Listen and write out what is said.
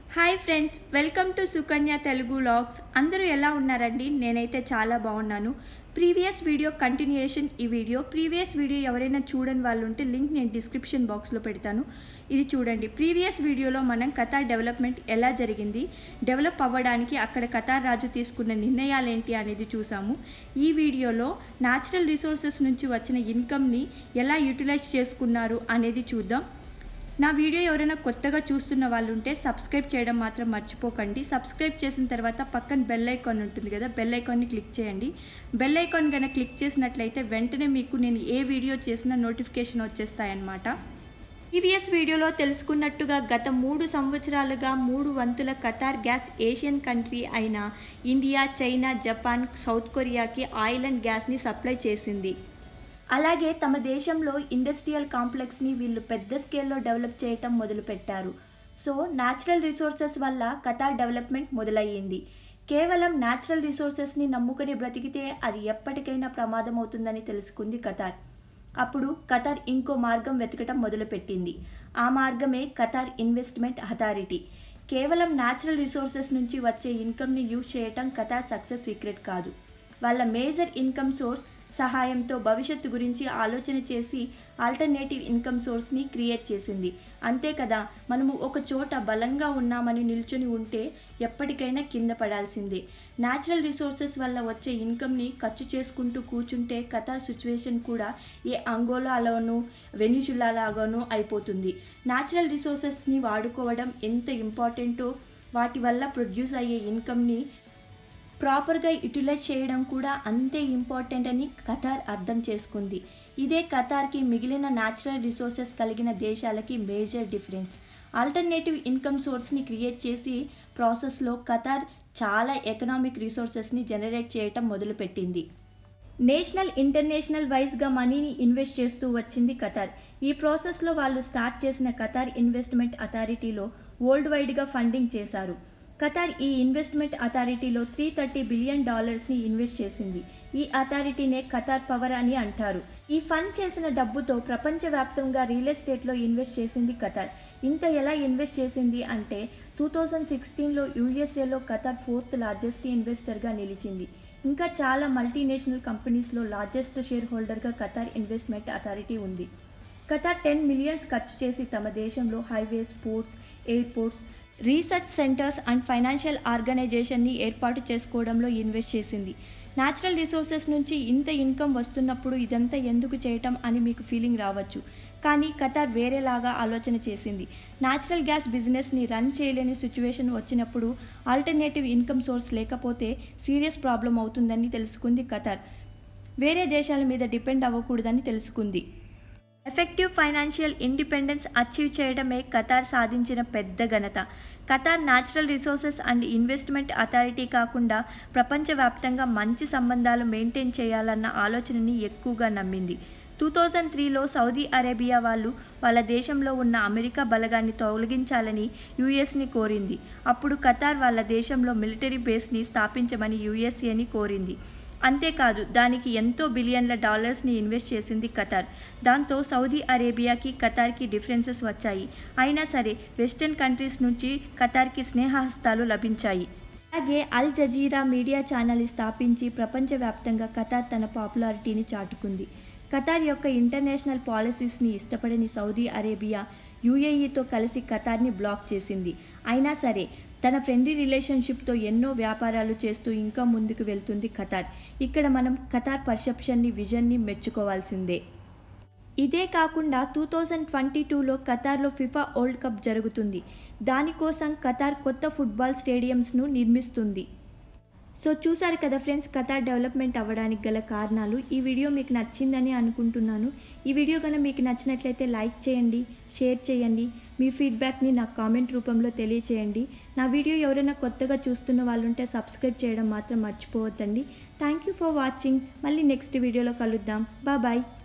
hi friends welcome to Sukanya Telugu vlogs అందరూ ఎలా ఉన్నారండి నేనైతే చాలా బాగున్నాను ప్రీవియస్ వీడియో కంటిన్యూయేషన్ ఈ వీడియో ప్రీవియస్ వీడియో ఎవరైనా చూడని వాళ్ళు ఉంటే లింక్ నేను డిస్క్రిప్షన్ బాక్స్లో పెడతాను ఇది చూడండి ప్రీవియస్ వీడియోలో మనం కతార్ డెవలప్మెంట్ ఎలా జరిగింది డెవలప్ అవ్వడానికి అక్కడ కతార్ రాజు తీసుకున్న నిర్ణయాలు ఏంటి అనేది చూసాము ఈ వీడియోలో న్యాచురల్ రిసోర్సెస్ నుంచి వచ్చిన ఇన్కమ్ని ఎలా యూటిలైజ్ చేసుకున్నారు అనేది చూద్దాం నా వీడియో ఎవరైనా కొత్తగా చూస్తున్న వాళ్ళు ఉంటే సబ్స్క్రైబ్ చేయడం మాత్రం మర్చిపోకండి సబ్స్క్రైబ్ చేసిన తర్వాత పక్కన బెల్ ఐకాన్ ఉంటుంది కదా బెల్ ఐకాన్ని క్లిక్ చేయండి బెల్ ఐకాన్ కనుక క్లిక్ చేసినట్లయితే వెంటనే మీకు నేను ఏ వీడియో చేసినా నోటిఫికేషన్ వచ్చేస్తాయన్నమాట ప్రీవియస్ వీడియోలో తెలుసుకున్నట్టుగా గత మూడు సంవత్సరాలుగా మూడు వంతుల ఖతార్ గ్యాస్ ఏషియన్ కంట్రీ అయిన ఇండియా చైనా జపాన్ సౌత్ కొరియాకి ఆయిల్ అండ్ గ్యాస్ని సప్లై చేసింది అలాగే తమ దేశంలో ఇండస్ట్రియల్ కాంప్లెక్స్ని వీళ్ళు పెద్ద స్కేల్లో డెవలప్ చేయటం మొదలుపెట్టారు సో న్యాచురల్ రిసోర్సెస్ వల్ల కతార్ డెవలప్మెంట్ మొదలయ్యింది కేవలం న్యాచురల్ రిసోర్సెస్ని నమ్ముకుని బ్రతికితే అది ఎప్పటికైనా ప్రమాదం అవుతుందని తెలుసుకుంది కతార్ అప్పుడు కతార్ ఇంకో మార్గం వెతకటం మొదలుపెట్టింది ఆ మార్గమే కతార్ ఇన్వెస్ట్మెంట్ అథారిటీ కేవలం న్యాచురల్ రిసోర్సెస్ నుంచి వచ్చే ఇన్కమ్ని యూజ్ చేయటం కతార్ సక్సెస్ సీక్రెట్ కాదు వాళ్ళ మేజర్ ఇన్కమ్ సోర్స్ సహాయంతో భవిష్యత్తు గురించి ఆలోచన చేసి ఆల్టర్నేటివ్ ఇన్కమ్ సోర్స్ని క్రియేట్ చేసింది అంతే కదా మనము ఒక చోట బలంగా ఉన్నామని నిల్చొని ఉంటే ఎప్పటికైనా కింద పడాల్సిందే న్యాచురల్ రిసోర్సెస్ వల్ల వచ్చే ఇన్కమ్ని ఖర్చు చేసుకుంటూ కూర్చుంటే కథా సిచ్యువేషన్ కూడా ఏ అంగోలాలోనూ వెనిజులాలాగానూ అయిపోతుంది న్యాచురల్ రిసోర్సెస్ని వాడుకోవడం ఎంత ఇంపార్టెంటో వాటి వల్ల ప్రొడ్యూస్ అయ్యే ఇన్కమ్ని ప్రాపర్గా యూటిలైజ్ చేయడం కూడా అంతే ఇంపార్టెంట్ అని కతార్ అర్థం చేసుకుంది ఇదే కతార్కి మిగిలిన న్యాచురల్ రిసోర్సెస్ కలిగిన దేశాలకి మేజర్ డిఫరెన్స్ ఆల్టర్నేటివ్ ఇన్కమ్ సోర్స్ని క్రియేట్ చేసి ప్రాసెస్లో కతార్ చాలా ఎకనామిక్ రిసోర్సెస్ని జనరేట్ చేయటం మొదలుపెట్టింది నేషనల్ ఇంటర్నేషనల్ వైజ్గా మనీని ఇన్వెస్ట్ చేస్తూ వచ్చింది కతార్ ఈ ప్రాసెస్లో వాళ్ళు స్టార్ట్ చేసిన కతార్ ఇన్వెస్ట్మెంట్ అథారిటీలో వరల్డ్ వైడ్గా ఫండింగ్ చేశారు కతార్ ఈ ఇన్వెస్ట్మెంట్ అథారిటీలో త్రీ థర్టీ బిలియన్ డాలర్స్ని ఇన్వెస్ట్ చేసింది ఈ అథారిటీనే కతార్ పవర్ అని అంటారు ఈ ఫండ్ చేసిన డబ్బుతో ప్రపంచవ్యాప్తంగా రియల్ ఎస్టేట్లో ఇన్వెస్ట్ చేసింది కతార్ ఇంత ఎలా ఇన్వెస్ట్ చేసింది అంటే టూ థౌజండ్ సిక్స్టీన్లో యూఎస్ఏలో కతార్ ఫోర్త్ లార్జెస్ట్ ఇన్వెస్టర్గా నిలిచింది ఇంకా చాలా మల్టీనేషనల్ కంపెనీస్లో లార్జెస్ట్ షేర్ హోల్డర్గా కతార్ ఇన్వెస్ట్మెంట్ అథారిటీ ఉంది కతార్ టెన్ మిలియన్స్ ఖర్చు చేసి తమ దేశంలో highways ports airports research centres and financial ఆర్గనైజేషన్ని ఏర్పాటు చేసుకోవడంలో ఇన్వెస్ట్ చేసింది న్యాచురల్ రిసోర్సెస్ నుంచి ఇంత ఇన్కమ్ వస్తున్నప్పుడు ఇదంతా ఎందుకు చేయటం అని మీకు ఫీలింగ్ రావచ్చు కానీ కతార్ వేరేలాగా ఆలోచన చేసింది న్యాచురల్ గ్యాస్ బిజినెస్ని రన్ చేయలేని సిచ్యువేషన్ వచ్చినప్పుడు ఆల్టర్నేటివ్ ఇన్కమ్ సోర్స్ లేకపోతే సీరియస్ ప్రాబ్లం అవుతుందని తెలుసుకుంది కతార్ వేరే దేశాల మీద డిపెండ్ అవ్వకూడదని తెలుసుకుంది ఎఫెక్టివ్ ఫైనాన్షియల్ ఇండిపెండెన్స్ అచీవ్ చేయడమే కతార్ సాధించిన పెద్ద ఘనత Qatar natural resources and investment authority కాకుండా ప్రపంచవ్యాప్తంగా మంచి సంబంధాలు మెయింటైన్ చేయాలన్న ఆలోచనని ఎక్కువగా నమ్మింది టూ థౌజండ్ త్రీలో సౌదీ అరేబియా వాళ్ళు వాళ్ళ దేశంలో ఉన్న అమెరికా బలగాన్ని తొలగించాలని యుఎస్ని కోరింది అప్పుడు కతార్ వాళ్ళ దేశంలో మిలిటరీ బేస్ని స్థాపించమని యుఎస్ఏని కోరింది అంతేకాదు దానికి ఎంతో బిలియన్ల డాలర్స్ని ఇన్వెస్ట్ చేసింది ఖతార్ దాంతో సౌదీ అరేబియాకి ఖతార్కి డిఫరెన్సెస్ వచ్చాయి అయినా సరే వెస్టర్న్ కంట్రీస్ నుంచి ఖతార్కి స్నేహహస్తాలు లభించాయి అలాగే అల్ జజీరా మీడియా ఛానల్ స్థాపించి ప్రపంచవ్యాప్తంగా ఖతార్ తన పాపులారిటీని చాటుకుంది ఖతార్ యొక్క ఇంటర్నేషనల్ పాలసీస్ని ఇష్టపడని సౌదీ అరేబియా యూఏఈతో కలిసి ఖతార్ని బ్లాక్ చేసింది అయినా సరే తన ఫ్రెండ్లీ రిలేషన్షిప్తో ఎన్నో వ్యాపారాలు చేస్తూ ఇంకా ముందుకు వెళ్తుంది ఖతార్ ఇక్కడ మనం ఖతార్ పర్సెప్షన్ని విజన్ని మెచ్చుకోవాల్సిందే ఇదే కాకుండా టూ థౌజండ్ ట్వంటీ టూలో ఖతార్లో ఫిఫా వరల్డ్ కప్ జరుగుతుంది దానికోసం ఖతార్ కొత్త ఫుట్బాల్ స్టేడియంస్ను నిర్మిస్తుంది సో చూసారు కదా ఫ్రెండ్స్ కథ డెవలప్మెంట్ అవ్వడానికి గల కారణాలు ఈ వీడియో మీకు నచ్చిందని అనుకుంటున్నాను ఈ వీడియో కనుక మీకు నచ్చినట్లయితే లైక్ చేయండి షేర్ చేయండి మీ ఫీడ్బ్యాక్ని నాకు కామెంట్ రూపంలో తెలియచేయండి నా వీడియో ఎవరైనా కొత్తగా చూస్తున్న వాళ్ళు ఉంటే సబ్స్క్రైబ్ చేయడం మాత్రం మర్చిపోవద్దండి థ్యాంక్ యూ ఫర్ వాచింగ్ మళ్ళీ నెక్స్ట్ వీడియోలో కలుద్దాం బాయ్